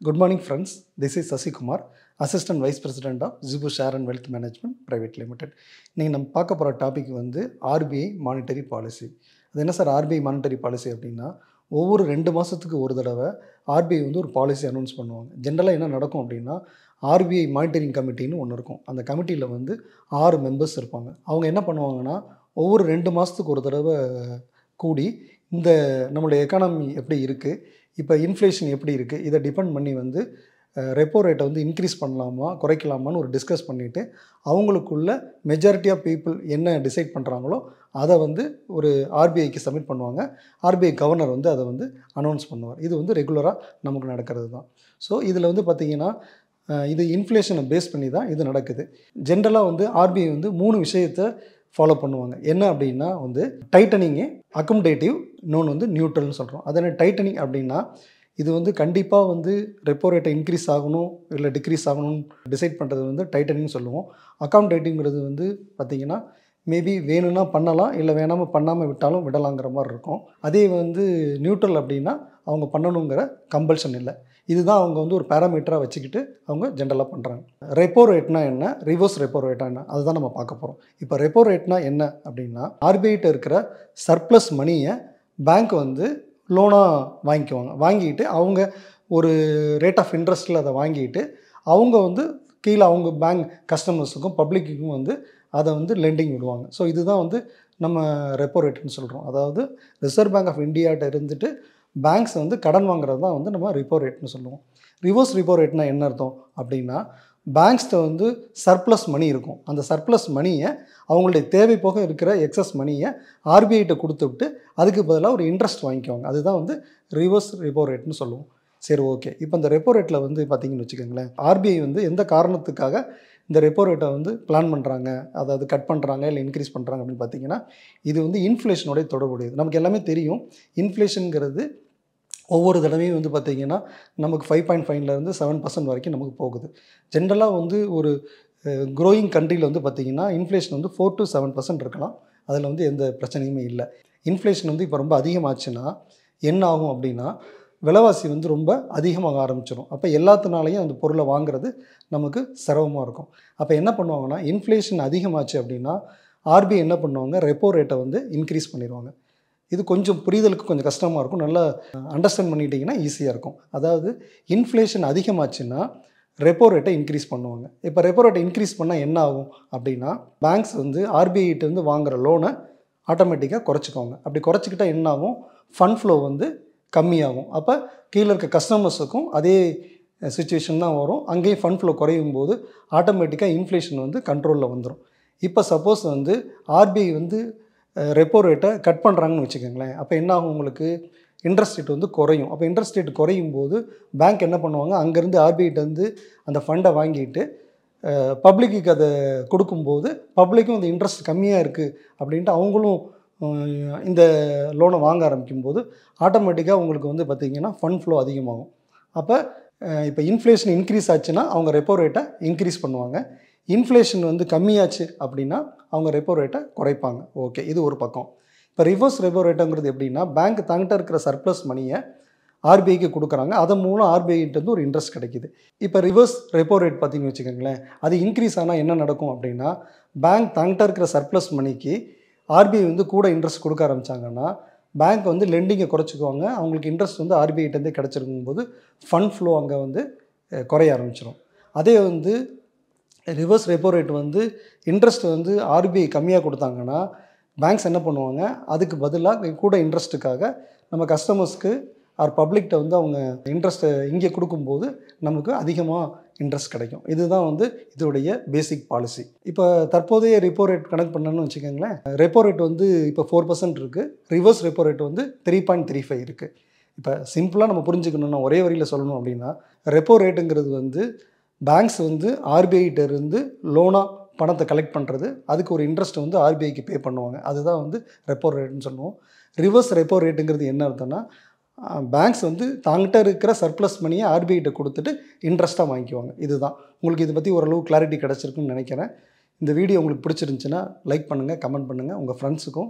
Good morning, friends. This is Sasikumar, Assistant Vice President of Zubu Share and Wealth Management Private Limited. நீங்கள் நம்ம பார்க்க போகிற topic வந்து RBI monetary policy அது என்ன சார் ஆர்பிஐ மானிட்டரி பாலிசி அப்படின்னா ஒவ்வொரு ரெண்டு மாதத்துக்கு ஒரு தடவை ஆர்பிஐ வந்து ஒரு பாலிசி அனௌன்ஸ் பண்ணுவாங்க ஜென்ரலாக என்ன நடக்கும் அப்படின்னா ஆர்பிஐ மானிட்டரிங் கமிட்டின்னு ஒன்று இருக்கும் அந்த கமிட்டியில் வந்து ஆறு மெம்பர்ஸ் இருப்பாங்க அவங்க என்ன பண்ணுவாங்கன்னா ஒவ்வொரு ரெண்டு மாதத்துக்கு ஒரு தடவை கூடி இந்த நம்மளுடைய எக்கானமி எப்படி இருக்குது இப்போ இன்ஃப்ளேஷன் எப்படி இருக்குது இதை டிபெண்ட் பண்ணி வந்து ரெப்போ ரேட்டை வந்து இன்க்ரீஸ் பண்ணலாமா குறைக்கலாமான்னு ஒரு டிஸ்கஸ் பண்ணிவிட்டு அவங்களுக்குள்ள மெஜாரிட்டி ஆஃப் பீப்புள் என்ன டிசைட் பண்ணுறாங்களோ அதை வந்து ஒரு ஆர்பிஐக்கு சப்மிட் பண்ணுவாங்க ஆர்பிஐ கவர்னர் வந்து அதை வந்து அனௌன்ஸ் பண்ணுவார் இது வந்து ரெகுலராக நமக்கு நடக்கிறது தான் ஸோ இதில் வந்து பார்த்திங்கன்னா அஹ், இது இன்ஃப்ளேஷனை பேஸ் பண்ணி தான் இது நடக்குது ஜென்ரலாக வந்து ஆர்பிஐ வந்து மூணு விஷயத்தை ஃபாலோ பண்ணுவாங்க என்ன அப்படின்னா வந்து டைட்டனிங்கு அக்கமடேட்டிவ் இன்னொன்று வந்து நியூட்ரல்னு சொல்கிறோம் அது என்ன டைட்டனிங் அப்படின்னா இது வந்து கண்டிப்பாக வந்து ரெப்போ ரேட்டை இன்க்ரீஸ் ஆகணும் இல்லை டிக்ரீஸ் ஆகணும்னு டிசைட் பண்ணுறது வந்து டைட்டனிங் சொல்லுவோம் அக்காமடேட்டிவ்ங்கிறது வந்து பார்த்திங்கன்னா மேபி வேணும்னா பண்ணலாம் இல்லை வேணாமல் பண்ணாமல் விட்டாலும் விடலாங்கிற மாதிரி இருக்கும் அதே வந்து நியூட்ரல் அப்படின்னா அவங்க பண்ணணுங்கிற கம்பல்ஷன் இல்லை இதுதான் அவங்க வந்து ஒரு பேராமீட்டராக வச்சுக்கிட்டு அவங்க ஜென்ரலாக பண்ணுறாங்க ரெப்போ ரேட்னா என்ன ரிவர்ஸ் ரெப்போ ரேட்டா என்ன அதுதான் நம்ம பார்க்க போகிறோம் இப்போ ரெப்போ ரேட்னா என்ன அப்படின்னா ஆர்பிஐட்ட இருக்கிற சர்ப்ளஸ் மணியை பேங்க் வந்து லோனாக வாங்கிக்குவாங்க வாங்கிட்டு அவங்க ஒரு ரேட் ஆஃப் இன்ட்ரெஸ்ட்டில் அதை வாங்கிட்டு அவங்க வந்து கீழே அவங்க பேங்க் கஸ்டமர்ஸுக்கும் பப்ளிக்குக்கும் வந்து அதை வந்து லெண்டிங் விடுவாங்க ஸோ இதுதான் வந்து நம்ம ரெப்போ ரேட்டுன்னு சொல்கிறோம் அதாவது ரிசர்வ் பேங்க் ஆஃப் இந்தியாட்ட இருந்துட்டு பேங்க்ஸ் வந்து கடன் வாங்குறது தான் வந்து நம்ம ரிப்போ ரேட்னு சொல்லுவோம் ரிவர்ஸ் ரிப்போ ரேட்னா என்ன அர்த்தம் அப்படின்னா பேங்க்ஸ்கிட்ட வந்து சர்ப்ளஸ் மணி இருக்கும் அந்த சர்ப்ளஸ் மணியை அவங்களுடைய தேவை போக இருக்கிற எக்ஸஸ் மணியை ஆர்பிஐட்ட கொடுத்துவிட்டு அதுக்கு பதிலாக ஒரு இன்ட்ரெஸ்ட் வாங்கிக்குவாங்க அதுதான் வந்து ரிவர்ஸ் ரிப்போ ரேட்னு சொல்லுவோம் சரி ஓகே இப்போ இந்த ரெப்போ ரேட்டில் வந்து பார்த்தீங்கன்னு வச்சுக்கோங்களேன் ஆர்பிஐ வந்து எந்த காரணத்துக்காக இந்த ரெப்போ ரேட்டை வந்து பிளான் பண்ணுறாங்க அதாவது கட் பண்ணுறாங்க இல்லை இன்க்ரீஸ் பண்ணுறாங்க அப்படின்னு பார்த்தீங்கன்னா இது வந்து இன்ஃப்ளேஷனோட தொடர்புடையது நமக்கு எல்லாமே தெரியும் இன்ஃப்ளேஷனுங்கிறது ஒவ்வொரு தடவையும் வந்து பார்த்திங்கன்னா நமக்கு ஃபைவ் பாயிண்ட் ஃபைவ்லேருந்து செவன் பர்சன்ட் வரைக்கும் நமக்கு போகுது ஜென்ரலாக வந்து ஒரு க்ரோயிங் கண்ட்ரியில் வந்து பார்த்திங்கன்னா இன்ஃப்ளேஷன் வந்து ஃபோர் டு செவன் பர்சன்ட் இருக்கலாம் அதில் வந்து எந்த பிரச்சனையுமே இல்லை இன்ஃப்ளேஷன் வந்து இப்போ ரொம்ப அதிகமாச்சுன்னா என்ன ஆகும் அப்படின்னா விலைவாசி வந்து ரொம்ப அதிகமாக ஆரம்பிச்சிடும் அப்போ எல்லாத்தினாலையும் அந்த பொருளை வாங்குறது நமக்கு சிரமமாக இருக்கும் அப்போ என்ன பண்ணுவாங்கன்னா இன்ஃப்ளேஷன் அதிகமாச்சு அப்படின்னா ஆர்பிஐ என்ன பண்ணுவாங்க ரெப்போ ரேட்டை வந்து இன்க்ரீஸ் பண்ணிடுவாங்க இது கொஞ்சம் புரிதலுக்கு கொஞ்சம் கஷ்டமாக இருக்கும் நல்லா அண்டர்ஸ்டாண்ட் பண்ணிட்டீங்கன்னா ஈஸியாக இருக்கும் அதாவது இன்ஃப்ளேஷன் அதிகமாச்சுன்னா ரெப்போ ரேட்டை இன்க்ரீஸ் பண்ணுவாங்க இப்போ ரெப்போ ரேட்டை இன்க்ரீஸ் பண்ணால் என்ன ஆகும் அப்படின்னா பேங்க்ஸ் வந்து ஆர்பிஐட்ட இருந்து வாங்குற லோனை ஆட்டோமேட்டிக்காக குறைச்சிக்குவாங்க அப்படி குறைச்சிக்கிட்டா என்ன ஆகும் ஃபண்ட் ஃப்ளோ வந்து கம்மியாகும் அப்போ கீழே இருக்க கஸ்டமர்ஸுக்கும் அதே சுச்சுவேஷன் தான் வரும் அங்கேயும் ஃபண்ட் ஃப்ளோ குறையும் போது ஆட்டோமேட்டிக்காக இன்ஃப்ளேஷன் வந்து கண்ட்ரோலில் வந்துடும் இப்போ சப்போஸ் வந்து ஆர்பிஐ வந்து ரெப்போ ரேட்டை கட் பண்ணுறாங்கன்னு வச்சுக்கோங்களேன் அப்போ என்ன ஆகும் உங்களுக்கு இன்ட்ரெஸ்ட் ரேட் வந்து குறையும் அப்போ இன்ட்ரெஸ்ட் ரேட் குறையும் போது பேங்க் என்ன பண்ணுவாங்க அங்கேருந்து ஆர்பிஐட்டேருந்து அந்த ஃபண்டை வாங்கிட்டு பப்ளிக்கு அதை கொடுக்கும்போது பப்ளிக்கும் அந்த இன்ட்ரெஸ்ட் கம்மியாக இருக்குது அப்படின்ட்டு அவங்களும் அஹ், இந்த லோனை வாங்க ஆரம்பிக்கும் போது ஆட்டோமேட்டிக்காக உங்களுக்கு வந்து பார்த்திங்கன்னா ஃபண்ட் ஃப்ளோ அதிகமாகும் அப்போ இப்போ இன்ஃப்ளேஷன் இன்க்ரீஸ் ஆச்சுன்னா அவங்க ரெப்போ ரேட்டை இன்க்ரீஸ் பண்ணுவாங்க இன்ஃப்ளேஷன் வந்து கம்மியாச்சு அப்படின்னா அவங்க ரெப்போ ரேட்டை குறைப்பாங்க ஓகே இது ஒரு பக்கம் இப்போ ரிவர்ஸ் ரெப்போ ரேட்டுங்கிறது எப்படின்னா பேங்க் தங்கிட்ட இருக்கிற சர்ப்ளஸ் மணியை ஆர்பிஐக்கு கொடுக்குறாங்க அதன் மூலம் ஆர்பிஐட்டு ஒரு இன்ட்ரெஸ்ட் கிடைக்குது இப்போ ரிவர்ஸ் ரெப்போ ரேட் பார்த்தீங்கன்னு வச்சுக்கோங்களேன் அது இன்க்ரீஸ் ஆனால் என்ன நடக்கும் அப்படின்னா பேங்க் தங்கிட்ட இருக்கிற சர்ப்ளஸ் மணிக்கு ஆர்பிஐ வந்து கூட இன்ட்ரெஸ்ட் கொடுக்க ஆரம்பிச்சாங்கன்னா பேங்க் வந்து லெண்டிங்கை குறைச்சிக்குவாங்க அவங்களுக்கு இன்ட்ரெஸ்ட் வந்து ஆர்பிஐட்டேருந்தே கிடச்சிருக்கும் போது ஃபண்ட் ஃப்ளோ அங்கே வந்து அஹ், குறைய ஆரம்பிச்சிடும் அதே வந்து ரிவர்ஸ் ரெப்போ ரேட் வந்து இன்ட்ரெஸ்ட் வந்து ஆர்பிஐ கம்மியாக கொடுத்தாங்கன்னா பேங்க்ஸ் என்ன பண்ணுவாங்க அதுக்கு பதிலாக கூட இன்ட்ரெஸ்ட்டுக்காக நம்ம கஸ்டமர்ஸ்க்கு ஆர் பப்ளிக்கிட்ட வந்து அவங்க இன்ட்ரெஸ்ட்டை இங்கே கொடுக்கும்போது நமக்கு அதிகமாக இன்ட்ரெஸ்ட் கிடைக்கும் இதுதான் வந்து இதோடைய பேசிக் பாலிசி இப்போ தற்போதைய ரெப்போ ரேட் கணக்கு பண்ணணும்னு வச்சுக்கோங்களேன் ரெப்போ ரேட் வந்து இப்போ ஃபோர் பர்சன்ட் இருக்குது ரிவர்ஸ் ரெப்போ ரேட் வந்து த்ரீ பாயிண்ட் த்ரீ ஃபைவ் இருக்குது இப்போ சிம்பிளாக நம்ம புரிஞ்சுக்கணும்னா ஒரே வரியில் சொல்லணும் அப்படின்னா ரெப்போ ரேட்டுங்கிறது வந்து பேங்க்ஸ் வந்து ஆர்பிஐட்ட இருந்து லோனாக பணத்தை கலெக்ட் பண்ணுறது அதுக்கு ஒரு இன்ட்ரெஸ்ட் வந்து ஆர்பிஐக்கு பே பண்ணுவாங்க அதுதான் வந்து ரெப்போ ரேட்னு சொல்லுவோம் ரிவர்ஸ் ரெப்போ ரேட்டுங்கிறது என்ன அர்த்தம்னா பேங்க்ஸ் வந்து தாங்கிட்ட இருக்கிற சர்ப்ளஸ் மணியை ஆர்பிஐட்ட கொடுத்துட்டு இன்ட்ரெஸ்ட்டாக வாங்கிக்குவாங்க இதுதான் உங்களுக்கு இதை பற்றி ஓரளவு கிளாரிட்டி கிடச்சிருக்குன்னு நினைக்கிறேன் இந்த வீடியோ உங்களுக்கு பிடிச்சிருந்துச்சுன்னா லைக் பண்ணுங்கள் கமெண்ட் பண்ணுங்கள் உங்கள் ஃப்ரெண்ட்ஸுக்கும்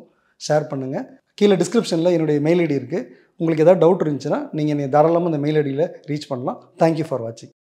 ஷேர் பண்ணுங்கள் கீழே டிஸ்கிரிப்ஷனில் என்னுடைய மெயில் ஐடி இருக்குது உங்களுக்கு ஏதாவது டவுட் இருந்துச்சுன்னா நீங்கள் என்னை தாராளமாக அந்த மெயில் ஐடியில் ரீச் பண்ணலாம் தேங்க்யூ ஃபார் வாட்சிங்